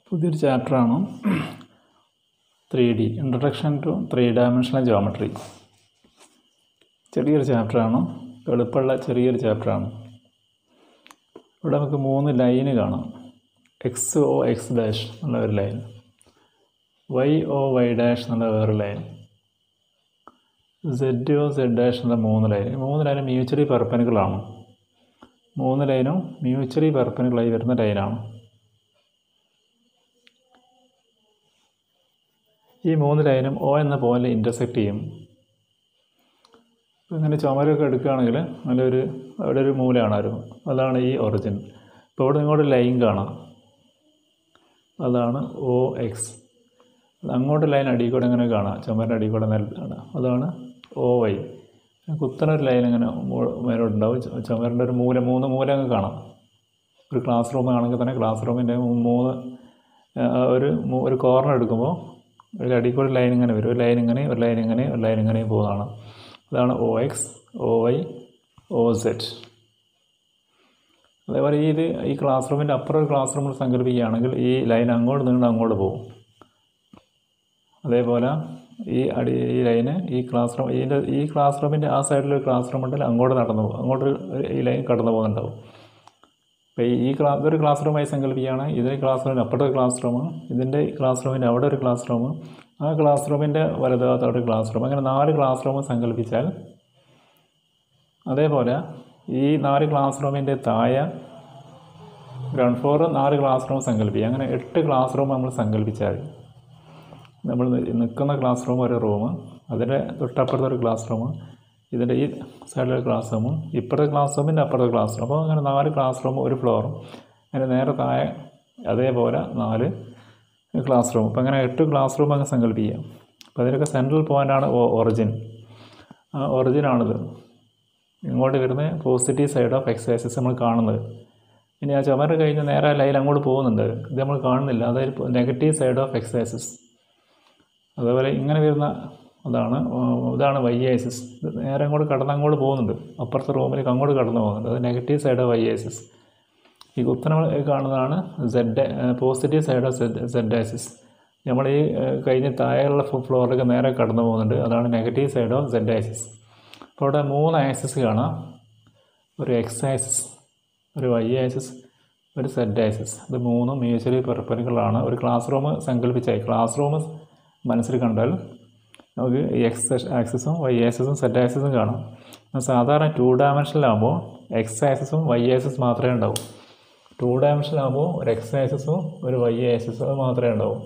പുതിയൊരു ചാപ്റ്ററാണ് three D introduction to three dimensional geometry ചെറിയൊരു ചാപ്റ്ററാണ് എളുപ്പമുള്ള ചെറിയൊരു ചാപ്റ്ററാണ് ഇവിടെ നമുക്ക് മൂന്ന് ലൈന് കാണാം എക്സ് ഒ എക്സ് ഡാഷ് എന്നുള്ള ഒരു line Y O Y dash എന്നുള്ള വേറെ line Z O Z dash എന്നുള്ള മൂന്ന് ലൈൻ ഈ മൂന്ന് ലൈനും മ്യൂച്വലി പെർപ്പനിക്കുകളാണ് മൂന്ന് ലൈനും മ്യൂച്വലി പെർപ്പനിക്കുകളായി വരുന്ന ലൈനാണ് ഈ മൂന്ന് ലൈനും ഒ എന്ന പോയിന്റിൽ ഇൻ്റർസെക്റ്റ് ചെയ്യും ഇങ്ങനെ ചുമരൊക്കെ എടുക്കുകയാണെങ്കിൽ നല്ലൊരു അവിടെ ഒരു മൂലയാണ് ഒരു അതാണ് ഈ ഒറിജിൻ ഇപ്പോൾ ഇവിടെ ഇങ്ങോട്ട് ലൈൻ കാണാം അതാണ് ഒ എക്സ് അങ്ങോട്ട് ലൈൻ അടിയിൽ കൂടെ ഇങ്ങനെ കാണാം ചുമരിൻ്റെ അടിയിൽ കൂടെ നൽകാണ് അതാണ് ഒ വൈ കുത്തന ഒരു ലൈൻ ഇങ്ങനെ മേലോട്ടുണ്ടാവും ചുമരിൻ്റെ ഒരു മൂല മൂന്ന് മൂല അങ്ങ് കാണാം ഒരു ക്ലാസ് റൂം ആണെങ്കിൽ തന്നെ ക്ലാസ് റൂമിൻ്റെ മൂന്ന് ഒരു ഒരു കോർണർ എടുക്കുമ്പോൾ ഒരു അടിയിൽ കൂടെ ലൈൻ ഇങ്ങനെ വരും ഒരു ലൈൻ ഇങ്ങനെ ഒരു ലൈൻ ഇങ്ങനെ ഒരു ലൈൻ ഇങ്ങനെ പോകുന്നതാണ് അതാണ് O X O Y O Z അതേപോലെ ഈ ഇത് ഈ ക്ലാസ് റൂമിൻ്റെ അപ്പുറം ഒരു ക്ലാസ് റൂമിൽ സങ്കല്പിക്കുകയാണെങ്കിൽ ഈ ലൈൻ അങ്ങോട്ട് നീണ്ട് അങ്ങോട്ട് പോകും അതേപോലെ ഈ അടി ഈ ലൈന് ഈ ക്ലാസ് റൂം ഇതിൻ്റെ ഈ ക്ലാസ് റൂമിൻ്റെ ആ സൈഡിൽ ഒരു ക്ലാസ് റൂം ഉണ്ടെങ്കിൽ അങ്ങോട്ട് നടന്നു പോകും അങ്ങോട്ട് ഈ ലൈൻ കടന്നു പോകുന്നുണ്ടാവും അപ്പോൾ ഈ ക്ലാസ് ഇതൊരു ക്ലാസ് റൂമായി സങ്കല്പിക്കുകയാണ് ഇതിന് ക്ലാസ് റൂമിന് അപ്പുറത്തെ ക്ലാസ് റൂം ഇതിൻ്റെ ക്ലാസ് റൂമിൻ്റെ അവിടെ ഒരു ക്ലാസ് റൂം ആ ക്ലാസ് റൂമിൻ്റെ വലതുഭാഗത്ത് അവിടെ ഒരു ക്ലാസ് റൂം അങ്ങനെ നാല് ക്ലാസ് റൂം സങ്കല്പിച്ചാൽ അതേപോലെ ഈ നാല് ക്ലാസ് റൂമിൻ്റെ താഴെ ഗ്രൗണ്ട് ഫ്ലോർ നാല് ക്ലാസ് റൂം സങ്കല്പിക്കുക അങ്ങനെ എട്ട് ക്ലാസ് റൂം നമ്മൾ സങ്കല്പിച്ചാൽ നമ്മൾ നിൽക്കുന്ന ക്ലാസ് റൂം ഒരു റൂം അതിൻ്റെ തൊട്ടപ്പുറത്തെ ഒരു ക്ലാസ് റൂം ഇതിൻ്റെ ഈ സൈഡിലെ ക്ലാസ് റൂമും ഇപ്പുറത്തെ ക്ലാസ് റൂമിൻ്റെ അപ്പുറത്തെ ക്ലാസ് റൂം അപ്പോൾ അങ്ങനെ നാല് ക്ലാസ് റൂം ഒരു ഫ്ലോറും അതിന് നേരെ താഴെ അതേപോലെ നാല് ക്ലാസ് റൂം അപ്പോൾ അങ്ങനെ എട്ട് ക്ലാസ് റൂം അങ്ങ് സങ്കല്പിക്കാം അപ്പോൾ അതിനൊക്കെ സെൻട്രൽ പോയിൻ്റാണ് ഒറിജിൻ ആ ഒറിജിനാണിത് ഇങ്ങോട്ട് വരുന്ന പോസിറ്റീവ് സൈഡ് ഓഫ് എക്സൈസസ് നമ്മൾ കാണുന്നത് ഇനി ആ ചുമര് കഴിഞ്ഞ് നേരെ ലൈൻ അങ്ങോട്ട് പോകുന്നുണ്ട് ഇത് നമ്മൾ കാണുന്നില്ല അതായത് നെഗറ്റീവ് സൈഡ് ഓഫ് എക്സൈസസ് അതേപോലെ ഇങ്ങനെ വരുന്ന അതാണ് ഇതാണ് വൈ ഐസിസ് നേരെ അങ്ങോട്ട് കടന്ന് അങ്ങോട്ട് പോകുന്നുണ്ട് അപ്പുറത്തെ റൂമിലേക്ക് അങ്ങോട്ട് കടന്നു പോകുന്നുണ്ട് അത് negative side of Y axis ഈ കുത്തനെ കാണുന്നതാണ് Z positive side of Z Z axis നമ്മൾ ഈ കഴിഞ്ഞ താഴെയുള്ള ഫ്ലോറിലേക്ക് നേരെ കടന്നു പോകുന്നുണ്ട് അതാണ് negative side of Z axis അപ്പോൾ ഇവിടെ മൂന്ന് ആക്സിസ് കാണാം ഒരു എക്സ് ആക്സിസ് ഒരു വൈ ആക്സിസ് ഒരു സെഡ് ആക്സിസ് ഇത് മൂന്നും മ്യൂച്വലി പെർപ്പനിക്കുകളാണ് ഒരു ക്ലാസ് റൂം സങ്കല്പിച്ചായി ക്ലാസ് റൂം മനസ്സിൽ കണ്ടാൽ നമുക്ക് എക്സ് ആക്സിസും വൈ ആക്സിസും സെഡ് ആക്സിസും കാണാം സാധാരണ ടു ഡയമെൻഷനിലാകുമ്പോൾ എക്സ് ആക്സിസും വൈ ആക്സിസ് മാത്രമേ ഉണ്ടാവൂ ടു ഡയമെൻഷനിലാകുമ്പോൾ ഒരു എക്സ് ആക്സിസും ഒരു വൈ ആക്സിസും അത് മാത്രമേ ഉണ്ടാവൂ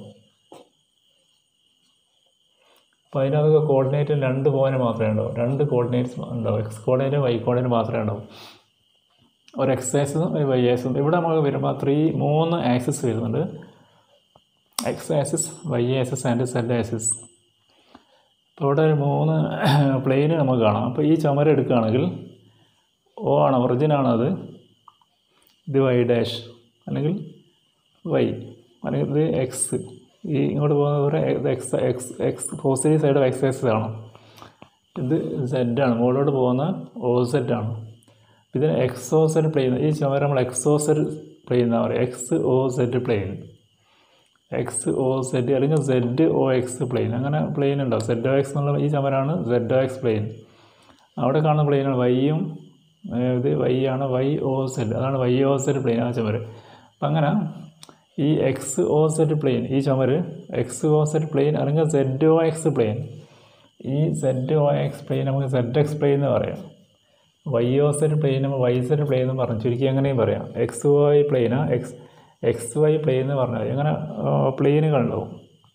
അപ്പോൾ അതിനകത്ത് കോർഡിനേറ്റ് രണ്ട് പോയിന്റ് മാത്രമേ ഉണ്ടാവും രണ്ട് കോർഡിനേറ്റ്സ് ഉണ്ടാവും എക്സ് കോർഡിനേറ്റ് വൈ കോർഡിനേറ്റ് മാത്രമേ ഉണ്ടാവും ഒരു എക്സ് ആക്സിസും ഒരു വൈ ആക്സിസും ഇവിടെ നമുക്ക് വരുമ്പോൾ ത്രീ മൂന്ന് ആക്സിസ് വരുന്നുണ്ട് X axis Y axis and Z axis അപ്പോൾ ഇവിടെ ഒരു മൂന്ന് പ്ലെയിന് നമുക്ക് കാണാം അപ്പോൾ ഈ ചുമര എടുക്കുകയാണെങ്കിൽ ഓ ആണ് ഒറിജിനാണ് അത് ഇത് വൈ ഡാഷ് അല്ലെങ്കിൽ വൈ അല്ലെങ്കിൽ ഇത് എക്സ് ഈ ഇങ്ങോട്ട് പോകുന്നത് പോലെ X X X positive side X X ആണ് ഇത് സെഡ് ആണ് മുകളിലോട്ട് പോകുന്ന ഓ സെഡ് ആണ് ഇതിന് എക്സ് ഓ സെഡ് പ്ലെയിൻ ഈ ചുമര നമ്മൾ എക്സ് ഓ സെഡ് പ്ലെയിൻ എന്നാ പറയുക X O Z plane X O Z അല്ലെങ്കിൽ സെഡ് ഒ എക്സ് പ്ലെയിൻ അങ്ങനെ പ്ലെയിൻ ഉണ്ടാവും സെഡ് ഒ എക്സ് എന്നുള്ള ഈ ചമരാണ് സെഡ് ഒ എക്സ് പ്ലെയിൻ അവിടെ കാണുന്ന പ്ലെയിനാണ് വൈയും ഇത് വൈ ആണ് വൈ ഒ സെഡ് അതാണ് വൈ ഒ സെഡ് പ്ലെയിൻ ആ ചുമര് അപ്പം അങ്ങനെ ഈ എക്സ് ഒ സെഡ് പ്ലെയിൻ ഈ ചുമര് എക്സ് ഒ സെഡ് പ്ലെയിൻ അല്ലെങ്കിൽ സെഡ് ഒ എക്സ് പ്ലെയിൻ ഈ സെഡ് ഒ എക്സ് പ്ലെയിൻ നമുക്ക് സെഡ് എക്സ് പ്ലെയിൻ എന്ന് പറയാം വൈ ഒ സെഡ് പ്ലെയിൻ നമ്മൾ വൈ സെഡ് പ്ലെയിൻ എന്ന് പറഞ്ഞു ചുരുക്കി അങ്ങനെയും പറയാം എക്സ് ഒ ഐ പ്ലെയിനാ എക്സ് എക്സ് വൈ പ്ലെയിൻ എന്ന് പറഞ്ഞാൽ അങ്ങനെ പ്ലെയിനുകളുണ്ടാവും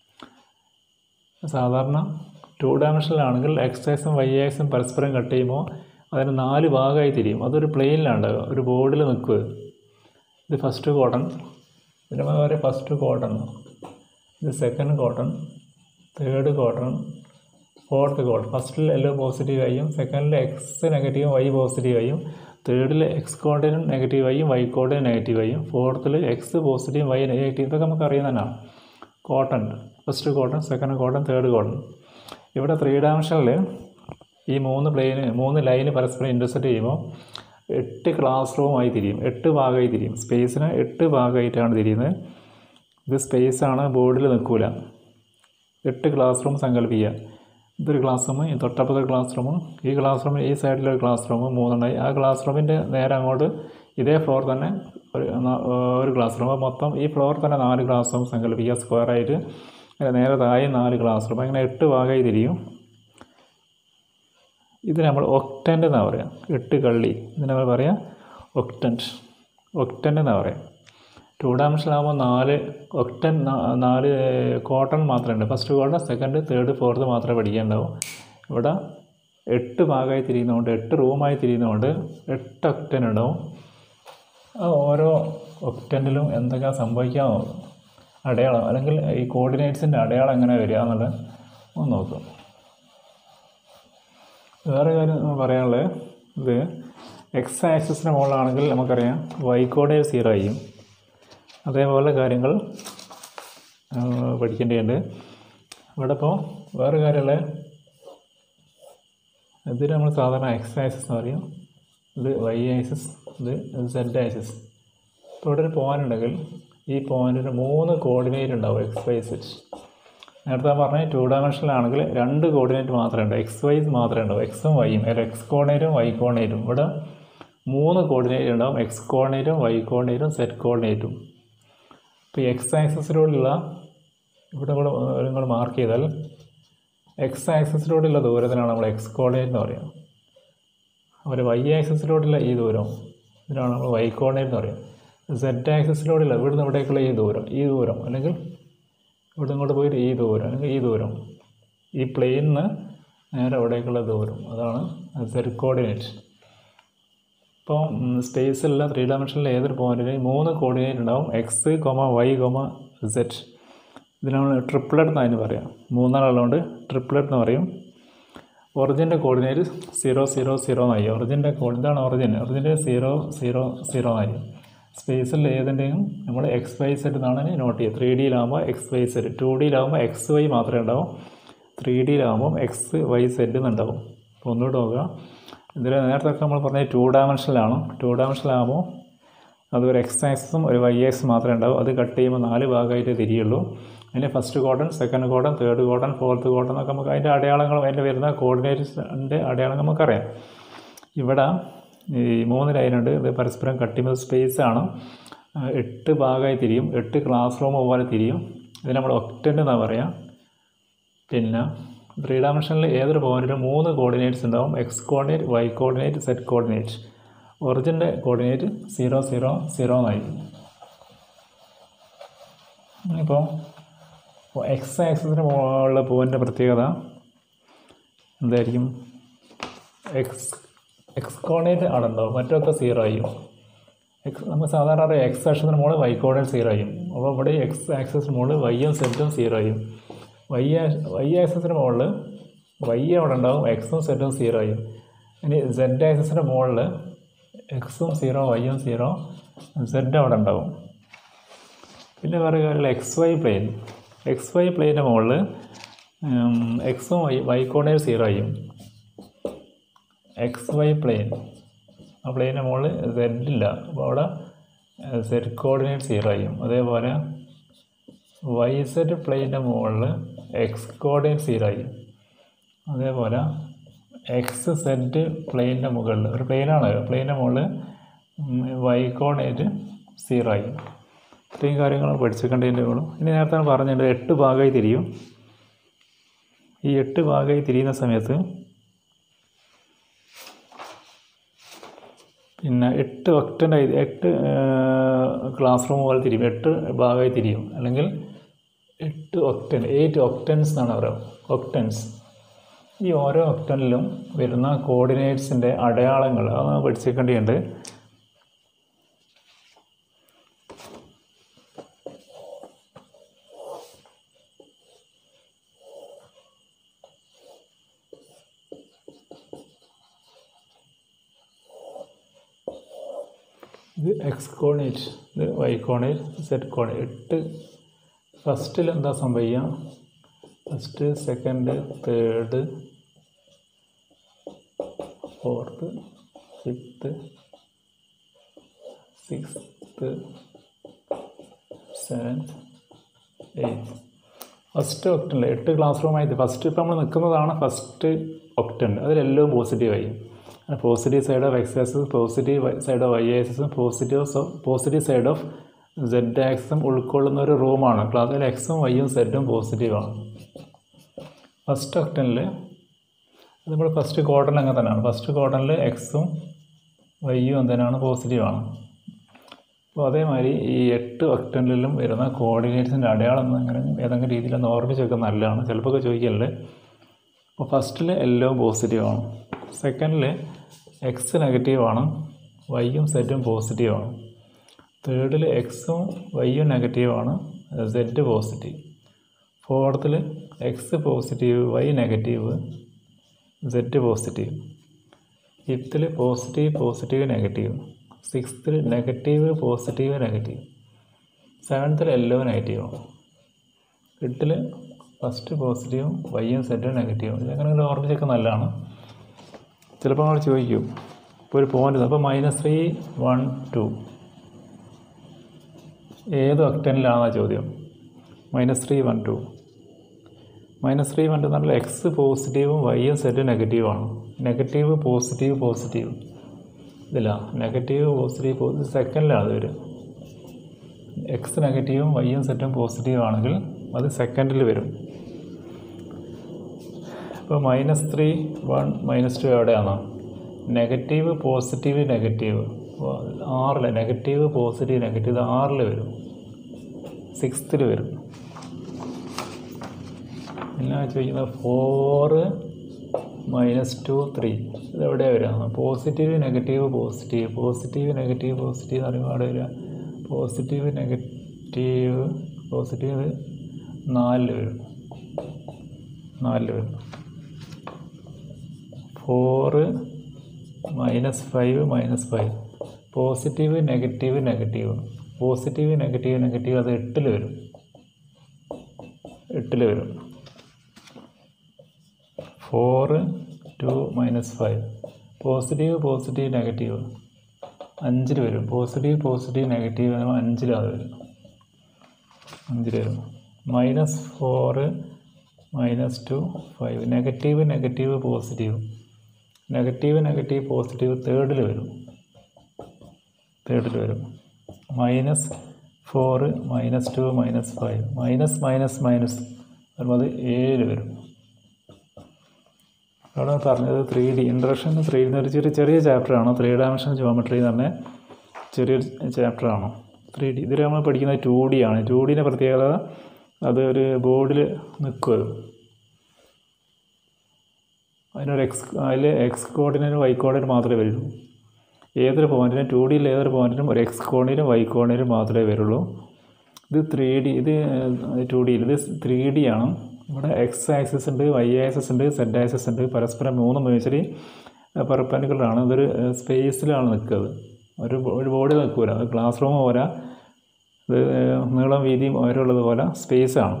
സാധാരണ ടു ഡയമെൻഷനിലാണെങ്കിൽ എക്സ് എക്സും വൈ എക്സും പരസ്പരം കട്ട് ചെയ്യുമ്പോൾ അതിന് നാല് ഭാഗമായി തിരിയും അതൊരു പ്ലെയിനിലാണ് ഒരു ബോർഡിൽ നിൽക്കുക ഇത് ഫസ്റ്റ് കോട്ടൺ ഇതിന് പറയാം ഫസ്റ്റ് കോട്ടൺ ഇത് second quadrant third quadrant fourth quadrant ഫസ്റ്റിൽ എല്ലോ പോസിറ്റീവ് ആയും സെക്കൻഡിൽ എക്സ് നെഗറ്റീവും വൈ പോസിറ്റീവ് ആയും തേർഡിൽ എക്സ് കോർഡിനും നെഗറ്റീവ് ആയും വൈ കോർഡിനും നെഗറ്റീവ് ആയും ഫോർത്തിൽ എക്സ് പോസിറ്റീവ് വൈ നെഗറ്റീവ് ഇതൊക്കെ നമുക്ക് അറിയുന്നതന്നെയാണ് quadrant first quadrant second quadrant third quadrant ഇവിടെ ത്രീ ഡയമെൻഷനിൽ ഈ മൂന്ന് പ്ലെയിന് മൂന്ന് ലൈന് പരസ്പരം ഇൻ്റർസെക്റ്റ് ചെയ്യുമ്പോൾ എട്ട് ക്ലാസ് റൂമായി തിരിയും എട്ട് ഭാഗമായി തിരിയും സ്പേസിന് എട്ട് ഭാഗമായിട്ടാണ് തിരിയുന്നത് ഇത് സ്പേസാണ് ബോർഡിൽ നിൽക്കില്ല എട്ട് ക്ലാസ് റൂം സങ്കല്പിക്കുക ഇതൊരു ക്ലാസ് റൂം ഈ തൊട്ടപ്പുറത്തെ ക്ലാസ് റൂമും ഈ ക്ലാസ് റൂമിൽ ഈ സൈഡിലൊരു ക്ലാസ് റൂം മൂന്നെണ്ണായി ആ ക്ലാസ് റൂമിൻ്റെ നേരെ അങ്ങോട്ട് ഇതേ ഫ്ലോർ തന്നെ ഒരു ന- ഒരു ക്ലാസ് റൂം മൊത്തം ഈ ഫ്ലോർ തന്നെ നാല് ക്ലാസ് റൂം സങ്കല്പിക്കുക സ്ക്വയറായിട്ട് നേരെ താഴെ നാല് ക്ലാസ് റൂം അങ്ങനെ എട്ട് ഭാഗമായി തിരിയും ഇത് നമ്മൾ ഒക്ടൻ്റ് എന്നാണ് പറയുക എട്ട് കള്ളി ഇത് നമ്മൾ പറയാം ഒക്ടൻറ്റ് ഒക്ടൻ്റ് എന്നാണ് പറയുക ടു ഡയമെൻഷനാകുമ്പോൾ നാല് ഒക്ടൻ നാല് കോട്ടൺ മാത്രമേ ഉണ്ട് first quadrant second third fourth മാത്രമേ പഠിക്കാനുണ്ടാവും ഇവിടെ എട്ട് ഭാഗമായി തിരിയുന്നതുകൊണ്ട് എട്ട് റൂമായി തിരിയുന്നതുകൊണ്ട് എട്ട് ഒക്ടൻ ഉണ്ടാവും ആ ഓരോ ഒക്ടൻറ്റിലും എന്തൊക്കെ സംഭവിക്കാമോ അടയാളം അല്ലെങ്കിൽ ഈ കോർഡിനേറ്റ്സിൻ്റെ അടയാളം എങ്ങനെ വരിക എന്നുള്ളത് ഒന്ന് നോക്കാം വേറെ കാര്യം നമ്മൾ പറയാനുള്ളത് ഇത് എക്സ് ആക്സിസിന് മുകളിലാണെങ്കിൽ നമുക്കറിയാം വൈ കോർഡിനേറ്റ് സീറോ ആയിരിക്കും അതേപോലെ കാര്യങ്ങൾ ആ, പഠിക്കേണ്ടതുണ്ട് ഇവിടെ ഇപ്പോൾ വേറെ കാര്യമുള്ള ഇതിൽ നമ്മൾ സാധാരണ എക്സ് ആക്സിസ് എന്ന് പറയും ഇത് വൈ ആക്സിസ് ഇത് സെഡ് ആക്സിസ് ഇപ്പോൾ ഇവിടെ ഒരു പോയിന്റ് ഉണ്ടെങ്കിൽ ഈ പോയിന്റിന് മൂന്ന് കോർഡിനേറ്റ് ഉണ്ടാവും എക്സ് വൈ സെറ്റ് നേരത്തെ പറഞ്ഞ ടു ഡയമെൻഷനിലാണെങ്കിൽ രണ്ട് കോർഡിനേറ്റ് മാത്രമേ ഉണ്ടാവും എക്സ് വൈ മാത്രമേ ഉണ്ടാവും എക്സും വൈയും അതിൽ എക്സ് കോർഡിനേറ്റും വൈ കോർഡിനേറ്റും ഇവിടെ മൂന്ന് കോർഡിനേറ്റ് ഉണ്ടാവും എക്സ് കോർഡിനേറ്റും വൈ കോർഡിനേറ്റും സെറ്റ് കോർഡിനേറ്റും ഇപ്പോൾ ഈ എക്സ് ആക്സിസിലൂടെയുള്ള ഇവിടെ കൂടെ നിങ്ങൾ മാർക്ക് ചെയ്താൽ എക്സ് ആക്സിസിലൂടെയുള്ള ദൂരത്തിനാണ് നമ്മൾ എക്സ് കോർഡിനേറ്റ് എന്ന് പറയുക അതുപോലെ വൈ ആക്സിസിലൂടെയുള്ള ഈ ദൂരം ഇതിനാണ് നമ്മൾ വൈ കോർഡിനേറ്റ് എന്ന് പറയുക സെഡ് ആക്സിസിലൂടെയുള്ള ഇവിടുന്ന് ഇവിടേക്കുള്ള ഈ ദൂരം ഈ ദൂരം അല്ലെങ്കിൽ ഇവിടെ ഇങ്ങോട്ട് പോയിട്ട് ഈ ദൂരം അല്ലെങ്കിൽ ഈ ദൂരം ഈ പ്ലെയിനിൽ നിന്ന് നേരെ അവിടേക്കുള്ള ദൂരം അതാണ് സെഡ് കോർഡിനേറ്റ് ഇപ്പോൾ സ്പേസിലുള്ള ത്രീ ഡയമെൻഷനിലെ ഏതൊരു പോയിന്റിലും മൂന്ന് കോർഡിനേറ്റ് ഉണ്ടാവും X comma Y comma Z ഇതിനാണ് ട്രിപ്പിളറ്റ് എന്ന് അതിന് പറയാം മൂന്നാളുള്ളതുകൊണ്ട് ട്രിപ്പിളറ്റ് എന്ന് പറയും ഒറിജിൻ്റെ കോർഡിനേറ്റ് സീറോ സീറോ സീറോ എന്നായി ഒറിജിൻ്റെ കോഡ് ഇതാണ് ഒറിജിൻ ഒറിജിൻ്റെ സീറോ സീറോ സീറോ എന്നായി സ്പേസിൽ ഏതിൻ്റെയും നമ്മൾ എക്സ് വൈ സെറ്റ് എന്നാണ് നോട്ട് ചെയ്യുക ത്രീ ഡിയിലാകുമ്പോൾ എക്സ് വൈ സെറ്റ് ടു ഡിയിലാകുമ്പോൾ എക്സ് വൈ മാത്രമേ ഉണ്ടാവും ത്രീ ഡിയിലാകുമ്പോൾ എക്സ് വൈ സെറ്റ് എന്നുണ്ടാവും അപ്പോൾ ഒന്നുകൂടെ നോക്കുക ഇതിൽ നേരത്തെ ഒക്കെ നമ്മൾ പറഞ്ഞത് ടു ഡയമെൻഷനിലാണ് ടു ഡയമെൻഷനിലാകുമ്പോൾ അത് ഒരു എക്സ് ആക്സിസും ഒരു വൈ ആക്സിസും മാത്രമേ ഉണ്ടാവും അത് കട്ട് ചെയ്യുമ്പോൾ നാല് ഭാഗമായിട്ട് തിരിയുള്ളൂ അതിന് first quadrant second quadrant third quadrant fourth quadrant എന്നൊക്കെ നമുക്ക് അതിൻ്റെ അടയാളങ്ങൾ അതിൻ്റെ വരുന്ന കോർഡിനേറ്റ്സിൻ്റെ അടയാളങ്ങൾ നമുക്കറിയാം ഇവിടെ ഈ മൂന്ന് ലൈനുണ്ട് ഇത് പരസ്പരം കട്ട് ചെയ്യുമ്പോൾ സ്പേസ് ആണ് ആ, എട്ട് ഭാഗമായി തിരിയും എട്ട് ക്ലാസ് റൂം പോലെ തിരിയും ഇത് നമ്മൾ ഒക്ടൻ്റ് എന്നാണ് പറയുക പിന്നെ ത്രീ ഡയമെൻഷനിൽ ഏതൊരു പോയിന്റിലും മൂന്ന് കോർഡിനേറ്റ്സ് ഉണ്ടാവും X coordinate Y coordinate Z coordinate ഒറിജിൻ്റെ കോർഡിനേറ്റ് സീറോ സീറോ സീറോ എന്നായിരിക്കും ഇപ്പോൾ എക്സ് ആക്സിസിന് മുകളിലുള്ള പോയിൻ്റെ പ്രത്യേകത എന്തായിരിക്കും എക്സ് എക്സ് കോർഡിനേറ്റ് അവിടെ ഉണ്ടാവും മറ്റൊക്കെ സീറോ ആയിരിക്കും എക്സ് നമ്മൾ സാധാരണ അറിയാം എക്സ് ആക്ഷത്തിന് മുകളിൽ വൈ കോർഡിനേറ്റ് സീറോ ആയിരിക്കും അപ്പോൾ ഇവിടെ എക്സ് ആക്സിസിന് മുകളിൽ വൈയും സെറ്റും സീറോ ആയിരിക്കും വൈ വൈ ആക്സിസിന് മുകളിൽ വൈ അവിടെ ഉണ്ടാവും എക്സും സെറ്റും സീറോ ആയിരിക്കും ഇനി സെഡ് ആക്സിസിൻ്റെ മുകളിൽ എക്സും സീറോ വൈയും സീറോ സെഡ് അവിടെ ഉണ്ടാവും പിന്നെ വേറെ കാര്യമുള്ള X Y plane X Y പ്ലെയിൻ്റെ മുകളിൽ എക്സും വൈ വൈ കോർഡിനേറ്റ് സീറോ ആയിരിക്കും എക്സ് വൈ പ്ലെയിൻ ആ പ്ലെയിൻ്റെ മുകളിൽ സെഡ് ഇല്ല അപ്പോൾ അവിടെ സെഡ് കോർഡിനേറ്റ് സീറോ ആയിരിക്കും അതേപോലെ വൈ സെഡ് പ്ലെയിൻ്റെ മുകളിൽ എക്സ് കോർഡിനേറ്റ് സീറോ ആയിരിക്കും അതേപോലെ എക്സ് സെഡ് പ്ലെയിൻ്റെ മുകളിൽ ഒരു പ്ലെയിനാണ് പ്ലെയിൻ്റെ മുകളിൽ വൈ കോർഡിനേറ്റ് സീറോ ആയിരിക്കും ഇത്രയും കാര്യങ്ങൾ പഠിച്ചേക്കേണ്ടതിൻ്റെ ഉള്ളൂ ഇനി നേരത്തെ പറഞ്ഞിട്ടുണ്ട് എട്ട് ഭാഗമായി തിരിയും ഈ എട്ട് ഭാഗമായി തിരിയുന്ന സമയത്ത് പിന്നെ എട്ട് ഒക്ടൻ്റായി എട്ട് ക്ലാസ് റൂം പോലെ തിരിയും എട്ട് ഭാഗമായി തിരിയും അല്ലെങ്കിൽ എട്ട് ഒക്ടൻ എയ്റ്റ് ഒക്ടൻസ് എന്നാണ് പറയുക ഒക്ടൻസ് ഈ ഓരോ ഒക്ടനിലും വരുന്ന കോർഡിനേറ്റ്സിൻ്റെ അടയാളങ്ങൾ അത് നമ്മൾ പഠിച്ചേക്കേണ്ടതുണ്ട് ഇത് എക്സ് കോർഡിനേറ്റ് ഇത് വൈ കോർഡിനേറ്റ് സെറ്റ് കോർഡിനേറ്റ് എട്ട് ഫസ്റ്റിൽ എന്താ സംഭവിക്കുക first second third fourth fifth sixth seventh first ഒക്ടനിൽ എട്ട് ക്ലാസ് റൂമായി ഫസ്റ്റ് ഇപ്പോൾ നമ്മൾ നിൽക്കുന്നതാണ് ഫസ്റ്റ് ഒക്ടൻ അതിലെല്ലാം പോസിറ്റീവായി positive side of X axis positive side of Y ആക്സസും positive positive side of Z ആക്സും ഉൾക്കൊള്ളുന്ന ഒരു റൂമാണ് ക്ലാസ്സിൽ എക്സും വൈയും സെഡും പോസിറ്റീവാണ് ഫസ്റ്റ് ഒക്ടനിൽ നമ്മൾ ഫസ്റ്റ് ക്വാർട്ടറിൽ അങ്ങനെ തന്നെയാണ് ഫസ്റ്റ് ക്വാർട്ടറിൽ എക്സും വൈയും എന്തിനാണ് പോസിറ്റീവാണ് അപ്പോൾ അതേമാതിരി ഈ എട്ട് ഒക്ടനിലും വരുന്ന കോർഡിനേറ്റ്സിൻ്റെ അടയാളം അങ്ങനെ ഏതെങ്കിലും രീതിയിൽ ഒന്ന് ഓർമ്മിച്ച് വെക്കുന്നത് നല്ലതാണ് ചിലപ്പോൾ ഒക്കെ ചോദിക്കലുണ്ട് അപ്പോൾ ഫസ്റ്റിൽ എല്ലാം പോസിറ്റീവാണ് സെക്കൻഡിൽ എക്സ് നെഗറ്റീവാണ് വൈയും സെറ്റും പോസിറ്റീവാണ് തേർഡിൽ എക്സും വൈയും നെഗറ്റീവാണ് സെഡ് പോസിറ്റീവ് ഫോർത്തിൽ X positive Y negative Z positive ഫിഫ്ത്തിൽ പോസിറ്റീവ് പോസിറ്റീവ് നെഗറ്റീവ് സിക്സ്ത്തിൽ നെഗറ്റീവ് പോസിറ്റീവ് നെഗറ്റീവ് സെവൻത്തിൽ എല്ലോ നെഗറ്റീവാണ് എട്ടിൽ ഫസ്റ്റ് പോസിറ്റീവും വൈയും സെറ്റും നെഗറ്റീവും ഇതങ്ങനെ ഓർമ്മിച്ചൊക്കെ നല്ലതാണ് ചിലപ്പോൾ നമ്മൾ ചോദിക്കും ഇപ്പോൾ ഒരു പോയിന്റ് അപ്പോൾ മൈനസ് ത്രീ വൺ ടു ഏത് ഒക്ടനിലാണെന്നാ ചോദ്യം minus three one two minus three one two എന്നാൽ എക്സ് പോസിറ്റീവും വൈയും സെറ്റ് നെഗറ്റീവാണ് നെഗറ്റീവ് പോസിറ്റീവ് പോസിറ്റീവ് ഇതില്ല നെഗറ്റീവ് പോസിറ്റീവ് പോസിറ്റീവ് സെക്കൻഡിലാണ് അത് വരും എക്സ് നെഗറ്റീവും വൈയും സെറ്റും പോസിറ്റീവ് ആണെങ്കിൽ അത് സെക്കൻഡിൽ വരും ഇപ്പോൾ minus three one minus two എവിടെയാണ് നെഗറ്റീവ് പോസിറ്റീവ് നെഗറ്റീവ് ആറിൽ നെഗറ്റീവ് പോസിറ്റീവ് നെഗറ്റീവ് ഇത് ആറിൽ വരും സിക്സ്ത്തിൽ വരും പിന്നെ ചോദിക്കുന്നത് ഫോറ് മൈനസ് ടു ത്രീ ഇതെവിടെയാണ് വരിക positive negative positive positive negative positive എന്ന് പറയുമ്പോൾ അവിടെ വരിക പോസിറ്റീവ് നെഗറ്റീവ് പോസിറ്റീവ് നാലിൽ വരും നാലിൽ വരും four minus five minus five positive negative negative positive negative negative അത് എട്ടിൽ വരും എട്ടിൽ വരും four two minus five positive positive negative അഞ്ചിൽ വരും പോസിറ്റീവ് പോസിറ്റീവ് നെഗറ്റീവ് അഞ്ചിൽ അത് വരും അഞ്ചിൽ വരും minus four minus two five negative negative positive negative negative positive തേർഡിൽ വരും തേർഡിൽ വരും minus four minus two minus five minus minus minus വരുമ്പോൾ അത് ഏഴ് വരും അവിടെ പറഞ്ഞത് three D introduction three D ഒരു ചെറിയ ചെറിയ ചാപ്റ്ററാണ് ത്രീ ഡയമെൻഷൻ ജോമെട്രി എന്ന് പറഞ്ഞ ചെറിയൊരു ചാപ്റ്ററാണ് ത്രീ ഡി ഇതിൽ നമ്മൾ പഠിക്കുന്നത് ടു ഡി ആണ് ടു ഡിൻ്റെ പ്രത്യേകത അത് ഒരു ബോർഡിൽ നിൽക്കും അത് അതിനൊരു എക്സ് അതിൽ എക്സ് കോർഡിനേറ്റ് വൈ കോർഡിനേറ്റ് മാത്രമേ വരുള്ളൂ ഏതൊരു പോയിൻറ്റിനും ടു ഡിയിൽ ഏതൊരു പോയിൻറ്റിനും ഒരു എക്സ് കോർഡിനേറ്റും വൈ കോർഡിനേറ്റും മാത്രമേ വരുള്ളൂ ഇത് ത്രീ ഡി ഇത് ടു ഡിയിൽ ഇത് ത്രീ ഡി ആണ് ഇവിടെ എക്സ് ആക്സിസ് ഉണ്ട് വൈ ആക്സിസ് ഉണ്ട് സെഡ് ആക്സിസ് ഉണ്ട് പരസ്പരം മൂന്ന് മ്യൂച്വലി പെർപ്പൻഡിക്കുലറാണ് ഇതൊരു സ്പേസിലാണ് നിൽക്കുന്നത് ഒരു ഒരു ബോർഡിൽ നിൽക്കൂല അത് ക്ലാസ് റൂം പോരാ ഇത് നീളം വീതിയും ഓരോള്ളത് പോലെ സ്പേസാണ്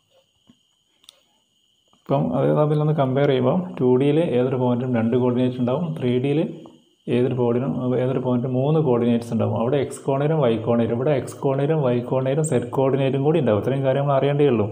ഇപ്പം അത് തമ്മിലൊന്ന് കമ്പയർ ചെയ്യുമ്പോൾ ടു ഡിയിൽ ഏതൊരു പോയിൻറ്റിനും രണ്ട് കോർഡിനേറ്റ് ഉണ്ടാവും ത്രീ ഡിയിൽ ഏതൊരു ബോർഡിനും ഏതൊരു പോയിൻറ്റിനും മൂന്ന് കോർഡിനേറ്റ്സ് ഉണ്ടാവും അവിടെ എക്സ് കോർഡിനേറ്റും വൈ കോർഡിനേറ്റും ഇവിടെ എക്സ് കോർഡിനേറ്റും വൈ കോർഡിനേറ്റും സെറ്റ് കോർഡിനേറ്റും കൂടി ഉണ്ടാവും ഇത്രയും കാര്യങ്ങൾ അറിയേണ്ടേ ഉള്ളൂ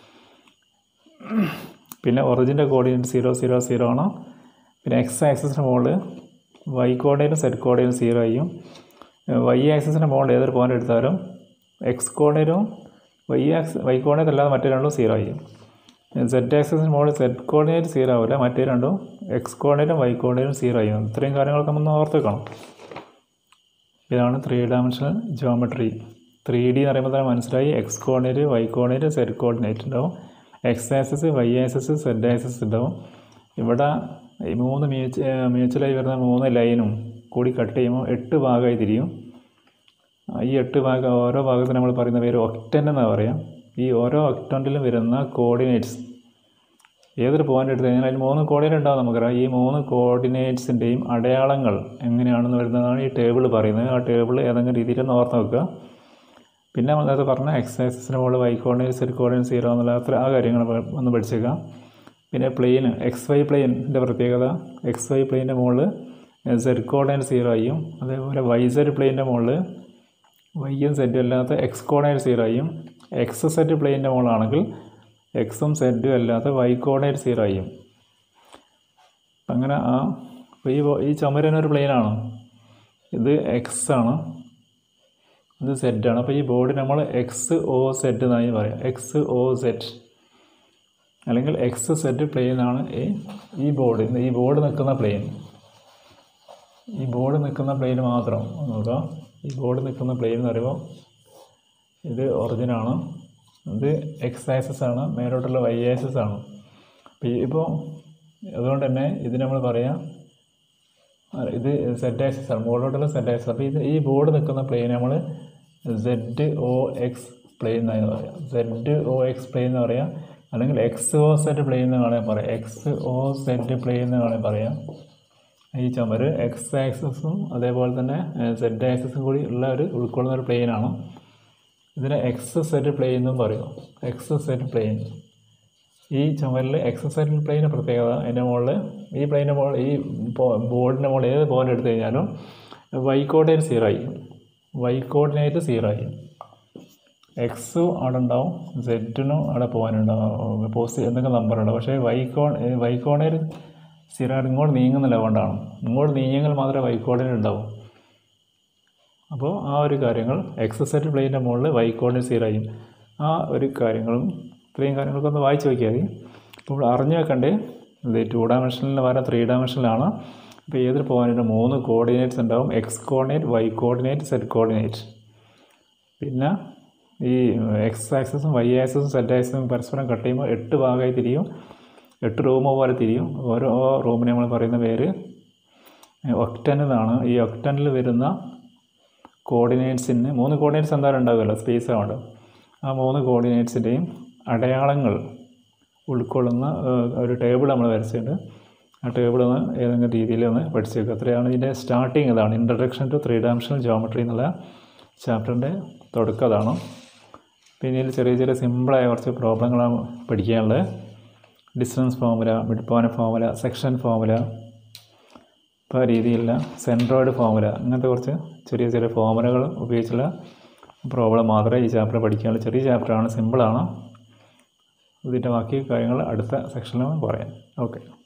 പിന്നെ ഒറിജിൻ്റെ കോർഡിനേറ്റ് സീറോ സീറോ സീറോ ആണ് പിന്നെ എക്സ് ആക്സിസിൻ്റെ മുകളിൽ വൈ കോർഡിനേറ്റും സെറ്റ് കോർഡിനേറ്റും സീറോ ആയും വൈ ആക്സിസിൻ്റെ മുകളിൽ ഏതൊരു പോയിൻ്റ് എടുത്താലും എക്സ് കോർഡിനേറ്റും വൈ ആക്സ് വൈ കോർഡിനേറ്റ് അല്ലാതെ മറ്റേ രണ്ടും സീറോ ആയും സെറ്റ് ആക്സിസിന് മുകളിൽ സെറ്റ് കോർഡിനേറ്റ് സീറോ ആവില്ല മറ്റേ രണ്ടും എക്സ് കോർഡിനേറ്റും വൈ കോർഡിനേറ്റും സീറോ ആയും ഇത്രയും കാര്യങ്ങളൊക്കെ നമ്മൾ ഓർത്ത് വെക്കണം ഇതാണ് three dimensional geometry three D എന്ന് പറയുമ്പോൾ തന്നെ മനസ്സിലായി X coordinate Y coordinate Z coordinate ഉണ്ടാവും X axis Y axis Z axis ഉണ്ടാവും ഇവിടെ ഈ മൂന്ന് മ്യൂച്ച് മ്യൂച്വലായി വരുന്ന മൂന്ന് ലൈനും കൂടി കട്ട് ചെയ്യുമ്പോൾ എട്ട് ഭാഗമായി തിരിയും ഈ എട്ട് ഭാഗം ഓരോ ഭാഗത്തിന് നമ്മൾ പറയുന്ന പേര് ഒക്ടൻ എന്നാണ് പറയാം ഈ ഓരോ ഒക്ടൻറ്റിലും വരുന്ന കോർഡിനേറ്റ്സ് ഏതൊരു പോയിന്റ് എടുത്തു കഴിഞ്ഞാൽ അതിൽ മൂന്ന് കോർഡിനേറ്റ് ഉണ്ടാവും നമുക്കറിയാം ഈ മൂന്ന് കോർഡിനേറ്റ്സിൻ്റെയും അടയാളങ്ങൾ എങ്ങനെയാണെന്ന് വരുന്നതാണ് ഈ ടേബിൾ പറയുന്നത് ആ ടേബിൾ ഏതെങ്കിലും രീതിയിൽ ഒന്ന് ഓർത്ത് വെക്കുക പിന്നെ നമ്മൾ നേരത്തെ പറഞ്ഞ എക്സ് ആക്സിസിന് മുകളിൽ Y coordinate Z coordinate zero എന്നുള്ള അത്ര ആ കാര്യങ്ങൾ ഒന്ന് പഠിച്ചേക്കാം പിന്നെ പ്ലെയിൻ എക്സ് വൈ പ്ലെയിൻ്റെ പ്രത്യേകത എക്സ് വൈ പ്ലെയിൻ്റെ മുകളിൽ സെഡ് കോർഡിനേറ്റ് സീറോ ആയും അതേപോലെ വൈ സെഡ് പ്ലെയിൻ്റെ മുകളിൽ വൈയും സെറ്റും അല്ലാത്ത എക്സ് കോർഡിനേറ്റ് സീറോ ആയും എക്സ് സെറ്റ് പ്ലെയിൻ്റെ മുകളാണെങ്കിൽ എക്സും സെറ്റും അല്ലാത്ത വൈ കോർഡിനേറ്റ് സീറോ ആയും അങ്ങനെ ആ അപ്പോൾ ഈ ഈ ചുമരനൊരു പ്ലെയിനാണ് ഇത് എക്സ് ആണ് ഇത് സെറ്റാണ് അപ്പോൾ ഈ ബോർഡ് നമ്മൾ എക്സ് ഒ സെറ്റ് എന്നായി പറയാം എക്സ് ഒ സെറ്റ് അല്ലെങ്കിൽ എക്സ് സെറ്റ് പ്ലെയിൻ ആണ് ഈ ഈ ബോർഡ് ഈ ബോർഡ് നിൽക്കുന്ന പ്ലെയിൻ ഈ ബോർഡ് നിൽക്കുന്ന പ്ലെയിൻ മാത്രം നോക്കാം ഈ ബോർഡ് നിൽക്കുന്ന പ്ലെയിൻ എന്ന് പറയുമ്പോൾ ഇത് ഒറിജിനാണ് ഇത് എക്സ് ആക്സസ് ആണ് മേലോട്ടുള്ള വൈ ആക്സസ് ആണ് അപ്പോൾ ഇപ്പോൾ അതുകൊണ്ട് തന്നെ ഇത് നമ്മൾ പറയാം ആ, ഇത് സെഡ് ആക്സസ് ആണ് മുകളിലോട്ടുള്ള സെഡ് ആക്സസ് അപ്പോൾ ഇത് ഈ ബോർഡ് നിൽക്കുന്ന പ്ലെയിൻ നമ്മൾ സെഡ് ഒ എക്സ് പ്ലെയിൻ എന്നാണ് പറയാം സെഡ് ഒ എക്സ് പ്ലെയിൻ എന്ന് പറയാം അല്ലെങ്കിൽ എക്സ് ഒ സെഡ് പ്ലെയിൻ എന്ന് വേണമെങ്കിൽ പറയാം എക്സ് ഒ സെഡ് പ്ലെയിൻ എന്ന് വേണമെങ്കിൽ പറയാം ഈ ചുമര് എക്സ് ആക്സസും അതേപോലെ തന്നെ സെഡ് ആക്സസും കൂടി ഉള്ള ഒരു ഉൾക്കൊള്ളുന്ന ഒരു പ്ലെയിനാണ് ഇതിനെ എക്സ് സെറ്റ് പ്ലെയിൻ എന്നും പറയും എക്സ് സെറ്റ് പ്ലെയിൻ ഈ ചുമരിൽ എക്സ് സെറ്റ് പ്ലെയിൻ്റെ പ്രത്യേകത അതിൻ്റെ മുകളിൽ ഈ പ്ലെയിൻ്റെ മുകളിൽ ഈ ബോർഡിൻ്റെ മുകളിൽ ഏത് പോലെ എടുത്തു കഴിഞ്ഞാലും വൈ കോർഡിനേറ്റ് സീറോ ആയി വൈ കോർഡിനേറ്റ് സീറോ ആയി എക്സും അവിടെ ഉണ്ടാവും സെറ്റിനും അവിടെ പോകാനുണ്ടാവും പോസ്റ്റ് എന്തെങ്കിലും നമ്പർ ഉണ്ടാവും പക്ഷേ വൈ കോൺ വൈ കോർഡിനേറ്റ് സീറോ ആയിട്ട് ഇങ്ങോട്ട് നീങ്ങുന്നില്ല കൊണ്ടാണ് ഇങ്ങോട്ട് നീങ്ങിയെങ്കിൽ മാത്രമേ വൈ കോർഡിനേറ്റ് ഉണ്ടാവും അപ്പോൾ ആ ഒരു കാര്യങ്ങൾ എക്സ് സെറ്റ് പ്ലെയിൻ്റെ മുകളിൽ വൈ കോർഡിനേറ്റ് സീറോ ആയും ആ ഒരു കാര്യങ്ങളും ഇത്രയും കാര്യങ്ങളൊക്കെ ഒന്ന് വായിച്ച് നോക്കിയാൽ മതി അപ്പോൾ അറിഞ്ഞു വെക്കണ്ടേ ഇത് ടു ഡയമെൻഷനിൽ വരെ ത്രീ ഡയമെൻഷനിലാണ് അപ്പോൾ ഏതൊരു പോയിൻറ്റിന് മൂന്ന് കോർഡിനേറ്റ്സ് ഉണ്ടാവും X coordinate Y coordinate Z coordinate പിന്നെ ഈ എക്സ് ആക്സസും വൈ ആക്സസും സെറ്റ് ആക്സസും പരസ്പരം കട്ട് ചെയ്യുമ്പോൾ എട്ട് ഭാഗമായി തിരിയും എട്ട് റൂമ് പോലെ തിരിയും ഓരോ റൂമിനെ നമ്മൾ പറയുന്ന പേര് ഒക്ടൻ എന്നാണ് ഈ ഒക്ടനിൽ വരുന്ന കോർഡിനേറ്റ്സിന് മൂന്ന് കോർഡിനേറ്റ്സ് എന്തായാലും ഉണ്ടാവുമല്ലോ സ്പേസ് ആവുണ്ട് ആ മൂന്ന് കോർഡിനേറ്റ്സിൻ്റെയും അടയാളങ്ങൾ ഉൾക്കൊള്ളുന്ന ഏഹ്, ഒരു ടേബിൾ നമ്മൾ വരച്ചിട്ടുണ്ട് ആ ടേബിൾ ഒന്ന് ഏതെങ്കിലും രീതിയിൽ ഒന്ന് പഠിച്ചേക്കുക അത്രയാണ് ഇതിൻ്റെ സ്റ്റാർട്ടിങ് ഇതാണ് introduction to three dimensional geometry എന്നുള്ള ചാപ്റ്ററിൻ്റെ തുടക്കം അതാണ് പിന്നെ ഇതിൽ ചെറിയ ചെറിയ സിമ്പിളായ കുറച്ച് പ്രോബ്ലങ്ങളാണ് പഠിക്കാനുള്ളത് distance formula mid point formula section formula ഇപ്പോൾ രീതിയിലുള്ള സെൻട്രോയിഡ് ഫോമുല അങ്ങനത്തെ കുറച്ച് ചെറിയ ചെറിയ ഫോമുലകൾ ഉപയോഗിച്ചുള്ള പ്രോബ്ലം മാത്രമേ ഈ ചാപ്റ്റർ പഠിക്കാനുള്ളൂ ചെറിയ ചാപ്റ്ററാണ് സിമ്പിളാണ് ഇതിൻ്റെ ബാക്കി കാര്യങ്ങൾ അടുത്ത സെക്ഷനിൽ പറയാം ഓക്കെ